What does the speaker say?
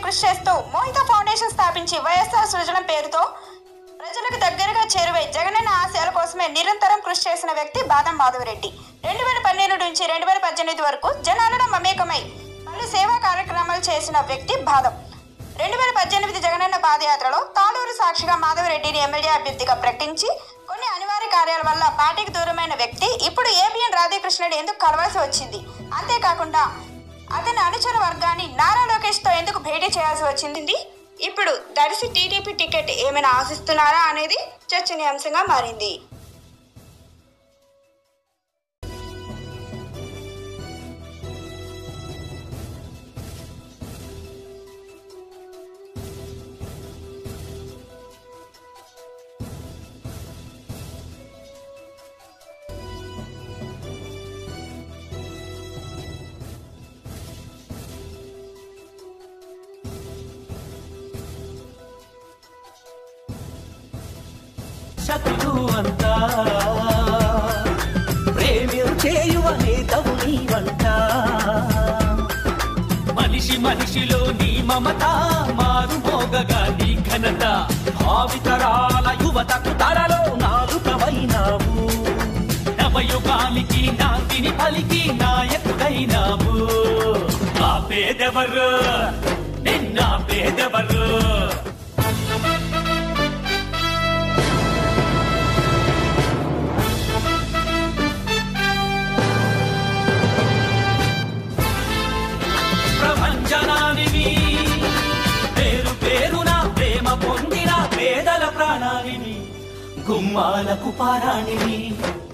కృషి చేస్తూ మోహిత ఫౌండేషన్ స్థాపించి వైఎస్ఆర్ సృజన పేరుతో ప్రజలకు దగ్గరగా చేరువై జగనన్న ఆశయాల కోసమే నిరంతరం కృషి చేసిన వ్యక్తి బాదం మాధవరెడ్డి రెండు వేల పన్నెండు నుంచి రెండు వేల పద్దెనిమిది వరకు జనాలలో మమేకమై పలు సేవా కార్యక్రమాలు చేసిన వ్యక్తి బాదం రెండు వేల పద్దెనిమిది జగనన్న పాదయాత్రలో తాళూరు సాక్షిగా మాధవరెడ్డిని ఎమ్మెల్యే అభ్యర్థిగా ప్రకటించి కొన్ని అనివార్య కార్యాల వల్ల పార్టీకి దూరమైన వ్యక్తి ఇప్పుడు ఏబిఎన్ రాధాకృష్ణుడు ఎందుకు కలవాల్సి వచ్చింది అంతేకాకుండా అతని అనుచర వర్గాన్ని నారా లోకేష్ తో ఎందుకు భేటీ చేయాల్సి వచ్చింది ఇప్పుడు దర్శి టీడీపీ టికెట్ ఏమైనా ఆశిస్తున్నారా అనేది చర్చనీయాంశంగా మారింది శక్తులు అంతా ప్రేమించేయువ నేతవు నీవంట మనిషి మనిషిలో నీ మమత మారు మోగగా నీ ఘనత భావితరాల యువతకు తరలో నాలుకవైనావు నవయుగానికి నాందిని పలికి నాయకుడైనావు ఆ పేదెవరు నిన్న పేదెవరు ప్రపంచనానివి పేరు పేరున ప్రేమ పొందిన పేదల ప్రాణానివి గుమ్మాలకు పారాణివి